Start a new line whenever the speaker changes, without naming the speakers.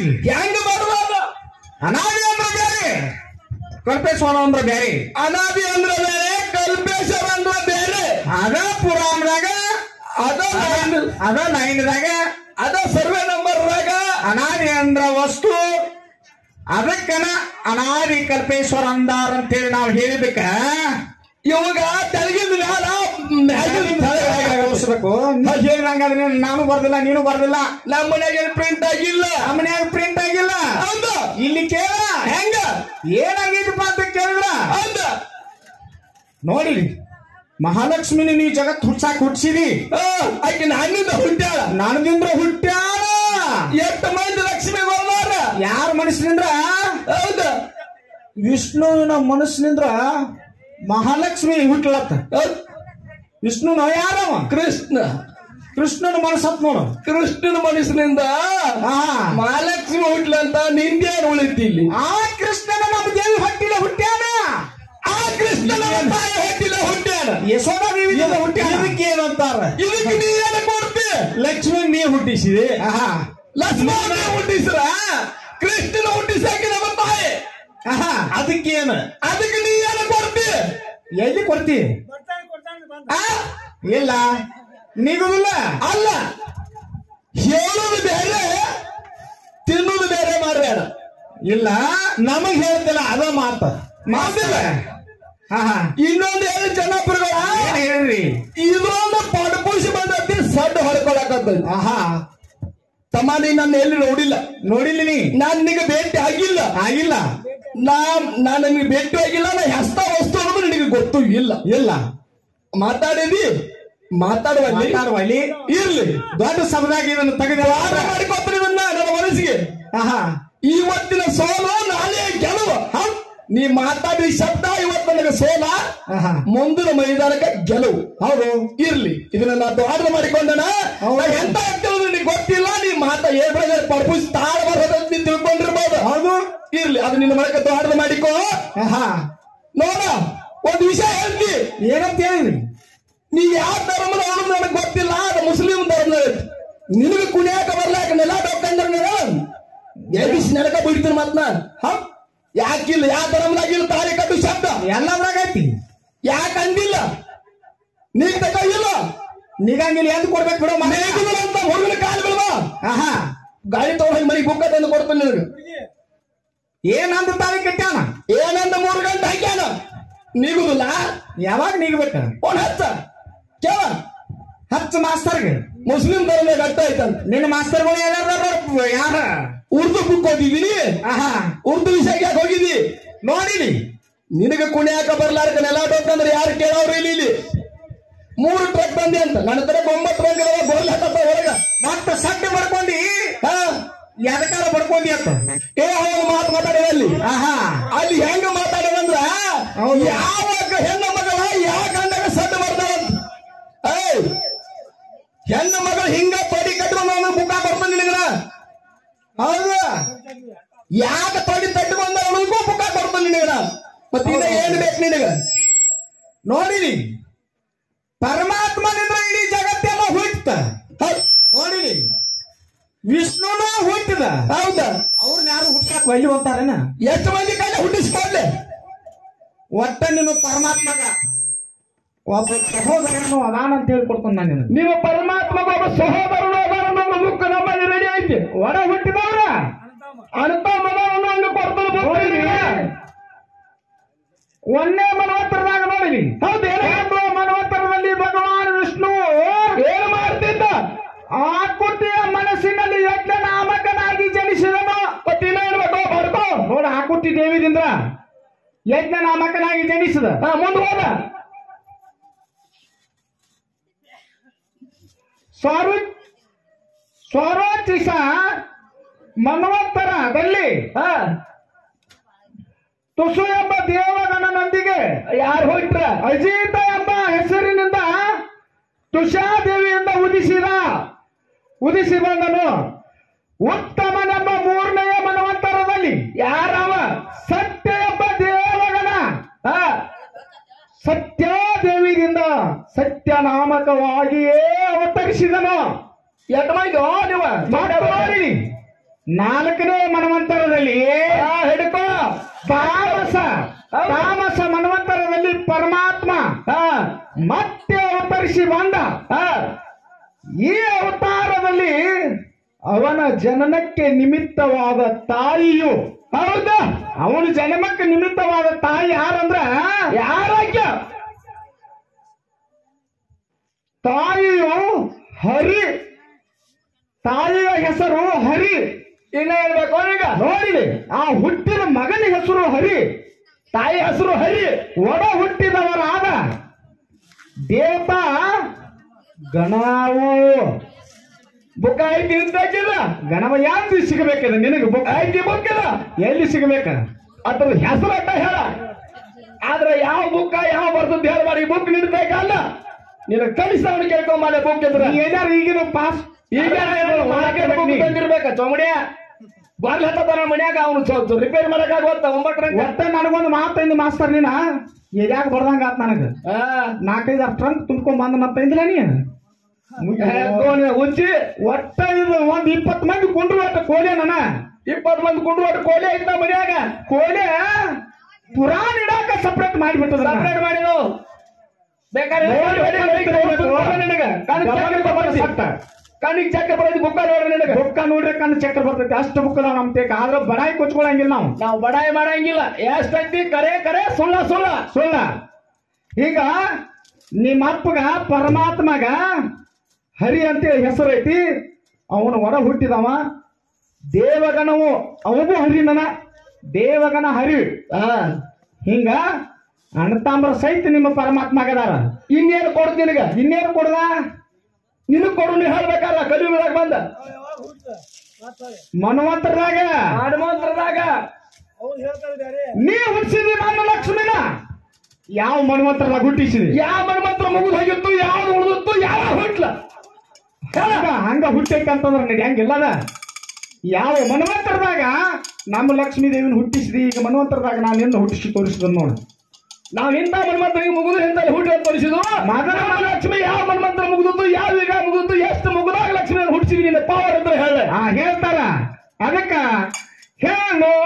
ಮಾಡ್ತಿ
ಹೆಂಗ ಮಾಡುವಾಗ
ಅನಾದಿ ಅಂದ್ರೆ ಬೇರೆ ಕಲ್ಪೇಶ್ವರ ಅಂದ್ರೆ ಬೇರೆ
ಅನಾದಿ ಅಂದ್ರ ಬೇರೆ ಕಲ್ಪೇಶ್ವರ ಅಂದ್ರ ಬೇರೆ
ಅದ ಪುರಾಣದಾಗ
ಅದ ನೈನ್
ಅದ ನೈನ್ದಾಗ
ಅದ ಸರ್ವೆ ನಂಬರ್ದಾಗ
ಅನಾದಿ ಅಂದ್ರ ವಸ್ತು ಅದಕ್ಕನ ಅನಾದಿ ಕಲ್ಪೇಶ್ವರ ಅಂದಾರ ಅಂತೇಳಿ ನಾವು ಹೇಳಿದಕ್ಕ
ಇವಾಗ ತೆಳಗಿದ ಮ್ಯಾಲ ಮ್ಯಾಗಿನ ತೆಳಗ
ತೋರಿಸ್ಬೇಕು ಹೇಳಿದಂಗಾದ್ರೆ ನಾನು ಬರ್ದಿಲ್ಲ ನೀನು ಬರ್ದಿಲ್ಲ
ನಮ್ಮ ಮನೆಗೆ ಪ್ರಿಂಟ್ ಆಗಿಲ್ಲ
ನಮ್ಮನ್ಯಾಗ ಪ್ರಿಂಟ್ ಆಗಿಲ್ಲ
ಹೌದ
ಇಲ್ಲಿ ಕೇಳ
ಹೆಂಗ
ಏನಾಗಿದಪ್ಪ ಅಂತ ಕೇಳಿದ್ರ
ಹೌದ
ನೋಡಿ ಮಹಾಲಕ್ಷ್ಮಿನ ನೀ ಜಗತ್ ಹುಟ್ಸಾಕ್ ಹುಟ್ಸಿದಿ
ಆ, ಆಕೆ ನನ್ನಿಂದ ಹುಟ್ಟ್ಯಾಳ
ನನದಿಂದ್ರ ಹುಟ್ಟ್ಯಾಳ
ಎಷ್ಟು ಮಂದಿ ಲಕ್ಷ್ಮಿ ಬರ್ಲಾರ
ಯಾರ ಮನಸ್ಸಿನಿಂದ್ರ
ಹೌದ
ವಿಷ್ಣುವಿನ ಮನಸ್ಸಿನಿಂದ್ರ ಮಹಾಲಕ್ಷ್ಮಿ ಹುಟ್ಲತ್ತ
ಹೌದ್.
ವಿಷ್ಣುನ ಯಾರವ
ಕೃಷ್ಣ
ಕೃಷ್ಣನ ಮನಸ್ಸತ್ ನೋಡು
ಕೃಷ್ಣನ ಮನಸ್ಸಿನಿಂದ
ಆ
ಮಹಾಲಕ್ಷ್ಮಿ ಹುಟ್ಲಂತ ನಿಂದೇನು ಉಳಿತಿ ಇಲ್ಲಿ
ಆ ಕೃಷ್ಣನ ನಮ್ಮ ದೇವಿ ಹೊಟ್ಟಿಲ ಹುಟ್ಟ್ಯಾನ
ಆ ಕೃಷ್ಣನ ತಾಯಿ ಹೊಟ್ಟಿಲ್ಲ ಹುಟ್ಟ್ಯಾನ
ಯಶೋಧ ದೇವಿಯಿಂದ ಹುಟ್ಟ್ಯಾನ ಇದಕ್ಕೆ ಏನು ಅಂತಾರ
ಇದಕ್ಕೆ ನೀ ಏನು ಕೊಡ್ತಿ
ಲಕ್ಷ್ಮಿ ನೀ ಹುಟ್ಟಿಸಿದೆ ಆಹಾ
ಲಕ್ಷ್ಮಣ ಹುಟ್ಟಿಸ್ರ ಕೃಷ್ಣನ ಹುಟ್ಟಿಸಾಕಿ ನಮ್ಮ ತಾಯಿ
ಆಹಾ ಅದಕ್ಕೇನು
ಅದಕ್ಕೆ ನೀ ಏನು ಕೊಡ್ತಿ
ಎಲ್ಲಿ ಕೊಡ್ತಿ
ಆ?
ಇಲ್ಲ ನಿಗುದಿಲ್ಲ
ಅಲ್ಲ ಹೇಳೋದು ಬೇರೆ ತಿನ್ನೋದು ಬೇರೆ ಮಾಡ್ಬೇಡ
ಇಲ್ಲ ನಮಗ್ ಹೇಳ್ತಿಲ್ಲ ಅದ ಮಾತ
ಮಾತಿಲ್ಲ
ಹಾ ಹಾ
ಇನ್ನೊಂದು ಏನು ಜನಪುರಗಳ
ಏನ್ ಹೇಳ್ರಿ
ಇದೊಂದು ಪಡಪುಷಿ ಬಂದತಿ ಸಡ್ಡು ಹೊಡ್ಕೊಳಕತ್ತ
ಆಹಾ
ತಮ್ಮ ನೀ ನನ್ನ ಎಲ್ಲಿ ನೋಡಿಲ್ಲ
ನೋಡಿಲ್ಲ ನೀ
ನಾನ್ ನಿನಗೆ ಭೇಟಿ ಆಗಿಲ್ಲ
ಆಗಿಲ್ಲ
ನಾ ನಾನು ನಿನಗೆ ಭೇಟಿ ಆಗಿಲ್ಲ ನಾ ಹೆಸ್ತ ವಸ್ತು ಅನ್ನೋದು ನಿನಗೆ ಗೊತ್ತು ಇಲ್ಲ
ಇಲ್ಲ
ಮಾತಾಡಿದಿ ಮಾತಾಡುವಲ್ಲಿ
ಮಾತಾಡುವಲ್ಲಿ
ಇರ್ಲಿ
ದೊಡ್ಡ ಸಭದಾಗ ಇದನ್ನು ತೆಗೆದ
ವಾದ ಮಾಡಿಕೊತ್ರಿ ನನ್ನ ನನ್ನ ಮನಸ್ಸಿಗೆ
ಆಹಾ
ಇವತ್ತಿನ ಸೋಲು ನಾಳೆ ಗೆಲುವು ಹ? ನೀ ಮಾತಾಡಿದ ಶಬ್ದ ಇವತ್ತು ನನಗೆ ಸೋಲ
ಆಹಾ
ಮುಂದಿನ ಮೈದಾನಕ್ಕೆ ಗೆಲುವು
ಹೌದು
ಇರ್ಲಿ ಇದನ್ನ ನಾ ದ್ವಾರದ ಮಾಡಿಕೊಂಡನ
ಹೌದು.
ನಾ ಎಂತ ಆಗ್ತದೆ ನಿನಗೆ ಗೊತ್ತಿಲ್ಲ ನೀ ಮಾತಾ ಏನ್ ಪರ್ಪಸ್ ತಾಳ ಬರೋದಂತ ನೀ ತಿಳ್ಕೊಂಡಿರ್ಬೋದು
ಹೌದು
ಇರ್ಲಿ ಅದು ನಿನ್ನ ಮಳಕ ದ್ವಾರದ ಮಾಡಿಕೋ
ಆಹಾ
ನೋಡ ಒಂದ್ ವಿಷಯ ಹೇಳ್ತಿ
ಏನಂತ ಹೇಳಿದ್ರಿ
ನೀ ಯಾವ ಧರ್ಮದ ಅವನು ನನಗೆ ಗೊತ್ತಿಲ್ಲ ಅದು ಮುಸ್ಲಿಂ ಧರ್ಮದ ನಿನಗೆ ಕುಣಿಯಾಕ ಬರ್ಲಾಕ ನೆಲ ಡೊಕ್ಕಂದ್ರ ಎಬಿಸ್ ನೆಲಕ ಬಿಡ್ತೀನಿ ಮತ್ನ ಹ ಯಾಕಿಲ್ಲ ಯಾವ ಧರ್ಮದಾಗಿಲ್ಲ ತಾಳಿ ಕಟ್ಟು ಶಬ್ದ
ಎಲ್ಲದ್ರಾಗ ಐತಿ
ಯಾಕೆ ಅಂದಿಲ್ಲ ನೀಗ್ ತಕ ಇಲ್ಲ
ನಿಗಂಗಿಲ್ಲ ಎಂದ್ ಕೊಡ್ಬೇಕು ಬಿಡು ಮನೆ
ಮೇಘಗಳಂತ ಹೊರಗಿನ ಕಾಲುಗಳು
ಆಹಾ
ಗಾಡಿ ತಗೊಂಡ್ ಮನೆಗೆ ಬುಕ್ಕ ತಂದು ಕೊಡ್ತೀನಿ ನಿನಗೆ
ಏನಂತ ತಾಳಿ ಕಟ್ಟ್ಯಾನ
ಏನಂದ ಮೂರು ಗಂಟೆ ಹಾಕ್ಯಾನ ನೀಗುದಿಲ್ಲ
ಯಾವಾಗ ನಿಗ್ಬೇಕ
ಫೋನ್ ಹಚ್ಚ ಕೇಳ
ಹಚ್ಚ ಮಾಸ್ತರ್ಗೆ
ಮುಸ್ಲಿಂ ಧರ್ಮ ಗಟ್ಟ ಐತಂತ
ನಿನ್ನ ಮಾಸ್ತರ್ಗಳು ಯಾರು ಯಾರ
ಉರ್ದು ಬುಕ್ ಓದಿದೀನಿ
ಆಹಾ
ಉರ್ದು ವಿಷಯಕ್ಕೆ ಯಾಕೆ ಹೋಗಿದಿ
ನೋಡಿಲಿ
ನಿನಗೆ ಕುಣಿಯಾಕ ಬರ್ಲಾರ್ಕ ನೆಲ ಡೊಕ್ಕಂದ್ರೆ ಯಾರು ಕೇಳೋರು ಇಲ್ಲಿ ಇಲ್ಲಿ ಮೂರು ಟ್ರಕ್ ಬಂದಿ ಅಂತ ನನ್ನ ಹತ್ರ ಒಂಬತ್ತು ಬಂದಿರೋ ಗೋಲ್ ಹಾಕತ್ತ ಹೊರಗ
ಮತ್ತ ಸಡ್ಡೆ ಮಾಡ್ಕೊಂಡಿ
ಹಾ
ಎದಕಾರ ಬಡ್ಕೊಂಡಿ ಅಂತ
ಏ ಅವಾಗ ಮಾತು ಮಾತಾಡಿದ ಅಲ್ಲಿ
ಆಹಾ
ಅಲ್ಲಿ ಹೆಂಗ ಮಾತಾಡಿದಂದ್ರ
ಹೌದು.
ಯಾವ ಹೆಣ್ಣು ಮಗಳ ಯಾವ ಗಂಡಗ ಸಡ್ಡು ಮಾಡ್ತಾವಂತ ಏಯ್ ಹೆಣ್ಣು ಮಗಳು ಹಿಂಗ ತೊಡಿ ಕಟ್ಕೊಂಡು ಅವನು ಮುಖ ಬರ್ತಾನೆ ನಿನಗನ ಹೌದು ಯಾಕ ತೊಡಿ ತಟ್ಕೊಂಡ ಅವನಿಗೂ ಮುಖ ಬರ್ತಾನೆ ನಿನಗನ ಮತ್ತೆ ಇನ್ನ ಏನ್ ಬೇಕು ನಿನಗ
ನೋಡಿಲಿ ಪರಮಾತ್ಮನಿಂದ ಇಡೀ ಜಗತ್ತೆಲ್ಲ ಹುಟ್ಟ
ಹೌದ್.
ನೋಡಿಲಿ ವಿಷ್ಣುನ ಹುಟ್ಟಿದ
ಹೌದ
ಅವ್ರನ್ನ ಯಾರು ಹುಟ್ಟಕ್ ಒಲ್ಲಿ ಅಂತಾರೇನ
ಎಷ್ಟು ಮಂದಿ ಕೈಲಿ ಹುಟ್ಟಿಸ್ಕೊಡ್ಲೆ
ಒಟ್ಟ ನೀನು ಪರಮಾತ್ಮಗ ಒಬ್ಬ ಸಹೋದರನು ಅದಾನ ಅಂತ ಹೇಳಿ ಕೊಡ್ತಾನೆ ನಾನು ನಿನಗೆ.
ನಿಮ್ಮ ಪರಮಾತ್ಮ ಒಬ್ಬ ಸಹೋದರನು ಅದಾನ ನಮ್ಮ ಮುಖ ನಮ್ಮಲ್ಲಿ ರೆಡಿ ಐತಿ
ಹೊರ ಹುಟ್ಟಿದವ್ರ
ಅಂತ ಮನವನ್ನು ಹಂಗ ಕೊಡ್ತಾನೆ ಬರ್ತೀನಿ
ಒಂದೇ ಮನೋತ್ತರದಾಗ ನೋಡಿಲಿ
ಹೌದೇನು
ಮನೋತ್ತರದಲ್ಲಿ ಭಗವಾನ್ ವಿಷ್ಣು
ಏನ್ ಮಾಡ್ತಿದ್ದ
ಆಕೃತಿಯ ಮನಸ್ಸಿನಲ್ಲಿ ಯಜ್ಞ ನಾಮಕನಾಗಿ ಜನಿಸಿದನು
ಮತ್ತಿನ್ನ ಏನ್ಬೇಕು ಬರ್ಕೋ
ನೋಡ ಆಕೃತಿ ದೇವಿದಿಂದ ಯಜ್ಞ ನಾಮಕನಾಗಿ ಜನಿಸಿದ
ಹಾ ಮುಂದೆ ಹೋದ
ಸ್ವರೂ ಸ್ವರೋಚಿಸ ಮನ್ವಂತರದಲ್ಲಿ
ಹಾ
ತುಸು ಎಂಬ ದೇವಗಣನೊಂದಿಗೆ
ಯಾರು ಹೊಂಟ್ರ
ಅಜಿತ ಎಂಬ ಹೆಸರಿನಿಂದ ತುಷಾದೇವಿಯಿಂದ ಉದಿಸಿದ ಉದಿಸಿ ಬಂದನು ಉತ್ತಮನೆಂಬ ಮೂರನೆಯ ಮನವಂತರದಲ್ಲಿ
ಯಾರವ
ಸತ್ಯ ಎಂಬ ದೇವಗಣ
ಹಾ
ಸತ್ಯಾದೇವಿಯಿಂದ ಸತ್ಯನಾಮಕವಾಗಿಯೇ ಅವತರಿಸಿದನು
ಎಟ್ ಮಂದಿ ಓ ನೀವ
ಮತ್ತು ನೋಡಿರಿ ನಾಲ್ಕನೇ ಮನ್ವಂತರದಲ್ಲಿ
ಆ, ಹಿಡ್ಕೋ
ತಾಮಸ ತಾಮಸ ಮನ್ವಂತರದಲ್ಲಿ ಪರಮಾತ್ಮ
ಹಾ
ಮತ್ತೆ ಅವತರಿಸಿ ಬಂದ
ಹಾ
ಈ ಅವತಾರದಲ್ಲಿ ಅವನ ಜನನಕ್ಕೆ ನಿಮಿತ್ತವಾದ ತಾಯಿಯು ಹೌದಾ ಅವನ ಜನ್ಮಕ್ಕೆ ನಿಮಿತ್ತವಾದ ತಾಯಿ ಯಾರಂದ್ರ
ಯಾರಾಗ್ಯ
ತಾಯಿಯು ಹರಿ ತಾಯಿಯ ಹೆಸರು ಹರಿ
ಇನ್ನ ಹೇಳ್ಬೇಕು ಅವನೀಗ
ನೋಡಿಲಿ ಆ ಹುಟ್ಟಿದ ಮಗನ ಹೆಸರು ಹರಿ
ತಾಯಿ ಹೆಸರು ಹರಿ
ಒಡ ಹುಟ್ಟಿದವರಾದ ದೇವತಾ ಗಣವು
ಬುಕ್ಕ ಐತಿ ನಿಂತಾಕಿದ
ಗಣವ ಯಾವ್ದು ಸಿಗಬೇಕಿದೆ ನಿನಗೆ ಬುಕ್
ಐತಿ ಬುಕ್ಕದ
ಎಲ್ಲಿ ಸಿಗಬೇಕ
ಅದ್ರ ಹೆಸರು ಅಟ್ಟ ಹೇಳ ಆದ್ರೆ ಯಾವ ಬುಕ್ಕ ಯಾವ ಬರ್ತದ ಹೇಳ್ಬಾರ ಈ ಬುಕ್ ನಿಂತಬೇಕಲ್ಲ ನಿನ್ನ ಕಳಿಸವನು ಕೇಳ್ಕೊಂಬಾಲೆ ಬುಕ್ ಇದ್ರ
ನೀ ಏನಾರು ಈಗಿನ ಪಾಸ್
ಈಗ ಬುಕ್ ತಂದಿರ್ಬೇಕ ಚೌಮಡಿಯ ಬಾರ್ಲ ಹತ್ತದ ಮನ್ಯಾಗ ಅವನು ರಿಪೇರಿ ಮಾಡಕ್ ಆಗೋತ್ತ ಒಂಬತ್ತರ
ಒಟ್ಟ ನನಗೊಂದು ಮಾತೈಂದು ಮಾಸ್ತರ್ ನೀನ ಎದ್ಯಾಗ ಬರ್ದಂಗ ಆತ್ ನನಗ ನಾಲ್ಕೈದು ಟ್ರಂಕ್ ತುಂಬ್ಕೊಂಡ್ ಬಂದ ಅಂತ ಇಂದಿಲ್ಲ ನೀ
ಉಜ್ಜಿ
ಒಟ್ಟ ಇದು ಒಂದ್ ಇಪ್ಪತ್ ಮಂದಿ ಕುಂಡ್ರು ಒಟ್ಟ ಕೋಲೆ ನನ
ಇಪ್ಪತ್ ಮಂದಿ ಕುಂಡ್ರು ಒಟ್ಟು ಕೋಳಿ ಐತ್ ನಮ್ಮ ಮನ್ಯಾಗ
ಕೋಲೆ ಪುರಾಣ ಇಡಾಕ ಸಪ್ರೇಟ್ ಮಾಡಿಬಿಟ್ಟದ
ಸಪ್ರೇಟ್ ಮಾಡಿನು ಬೇಕಾದ್ರೆ ನೋಡಿ, ನೋಡಿ, ನೋಡಿ, ತೋರ್ಸ್ತೀನಿ ನೋಡ್ರಿ ನಿನಗ. ಕಣ್ಣಿಗ್ ಚಕ್ರ ಬರ್ತೈತಿ. ಕಣ್ಣಿಗ್ ಚಕ್ರ ಬರೋದು ಬುಕ್ಕ ನೋಡ್ರಿ ನಿನಗ
ಬುಕ್ಕ ನೋಡ್ರಿ ಕಣ್ಣು ಚಕ್ರ ಬರ್ತೈತಿ ಅಷ್ಟು ಬುಕ್ ಅದಾವ ನಮ್ ತೇಕ ಆದ್ರ ಬಡಾಯಿ ಕೊಚ್ಕೊಳಂಗಿಲ್ಲ ನಾವು
ನಾವು ಬಡಾಯಿ ಮಾಡಂಗಿಲ್ಲ ಎಷ್ಟೈತಿ ಕರೆ ಕರೆ ಸುಳ್ಳ ಸುಳ್ಳ
ಸುಳ್ಳ ಈಗ ನಿಮ್ಮ ಅಪ್ಪಗ ಪರಮಾತ್ಮಗ ಹರಿ ಅಂತೇಳಿ ಹೆಸರು ಐತಿ ಅವನು ಹೊರ ಹುಟ್ಟಿದವ ದೇವಗಣವು ಅವಗೂ ಹರಿನನ ದೇವಗಣ ಹರಿ
ಹಾ
ಹಿಂಗ ಅಣ್ಣತಾಂಬ್ರ ಸಹಿತ ನಿಮ್ಮ ಪರಮಾತ್ಮಗದಾರ
ಇನ್ನೇನು ಕೊಡ್ತೀನಿ ನಿನಗ
ಇನ್ನೇನು ಕೊಡದ
ನಿನಗ್ ಕೊಡು ನೀ ಹೇಳ್ಬೇಕಲ್ಲ ಕಲಿಯುಗದಾಗ ಬಂದ
ಮನ್ವಂತರದಾಗ
ಹನುಮಂತರದಾಗ
ನೀ ಹುಟ್ಟಿಸಿದಿ ನನ್ನ ಲಕ್ಷ್ಮಿನ ಯಾವ ಮನ್ವಂತರದಾಗ ಹುಟ್ಟಿಸಿದಿ
ಯಾವ ಮನ್ಮಂತ್ರ ಮುಗಿದು ಹೋಗಿತ್ತು ಯಾವ್ದು ಉಳಿದಿತ್ತು ಯಾವ ಹುಟ್ಲ
ಹಂಗ ಹಂಗ ಹುಟ್ಟೈತೆ ಅಂತಂದ್ರ ನೀನ್ ಹೆಂಗಿಲ್ಲದ ಯಾವ ಮನ್ವಂತರದಾಗ ನಮ್ಮ ಲಕ್ಷ್ಮೀ ದೇವಿನ ಹುಟ್ಟಿಸಿದಿ ಈಗ ಮನ್ವಂತರದಾಗ ನಾನು ನಿನ್ನ ಹುಟ್ಟಿಸಿ ತೋರಿಸಿದ ನೋಡು
ನಾವ್ ಇಂಥ ಮನ್ಮಂತ್ರಿಗೆ ಮುಗಿದು ಹಿಂದಲ್ಲಿ ಹುಟ್ಟಿ ಅಂತ ತೋರಿಸಿದ್ವು
ಮಗನ
ನಮ್ಮ ಲಕ್ಷ್ಮಿ ಯಾವ ಮನ್ಮಂತ್ರ ಮುಗಿದಿತ್ತು ಯಾವ ಈಗ ಮುಗಿದಿತ್ತು ಎಷ್ಟು ಮುಗಿದಾಗ ಲಕ್ಷ್ಮಿ ಹುಟ್ಟಿಸಿದ್ವಿ ನಿನ್ನ ಪವರ್ ಅಂತ ಹೇಳ
ಆ ಹೇಳ್ತಾರ ಅದಕ್ಕ ಹೇಳೋ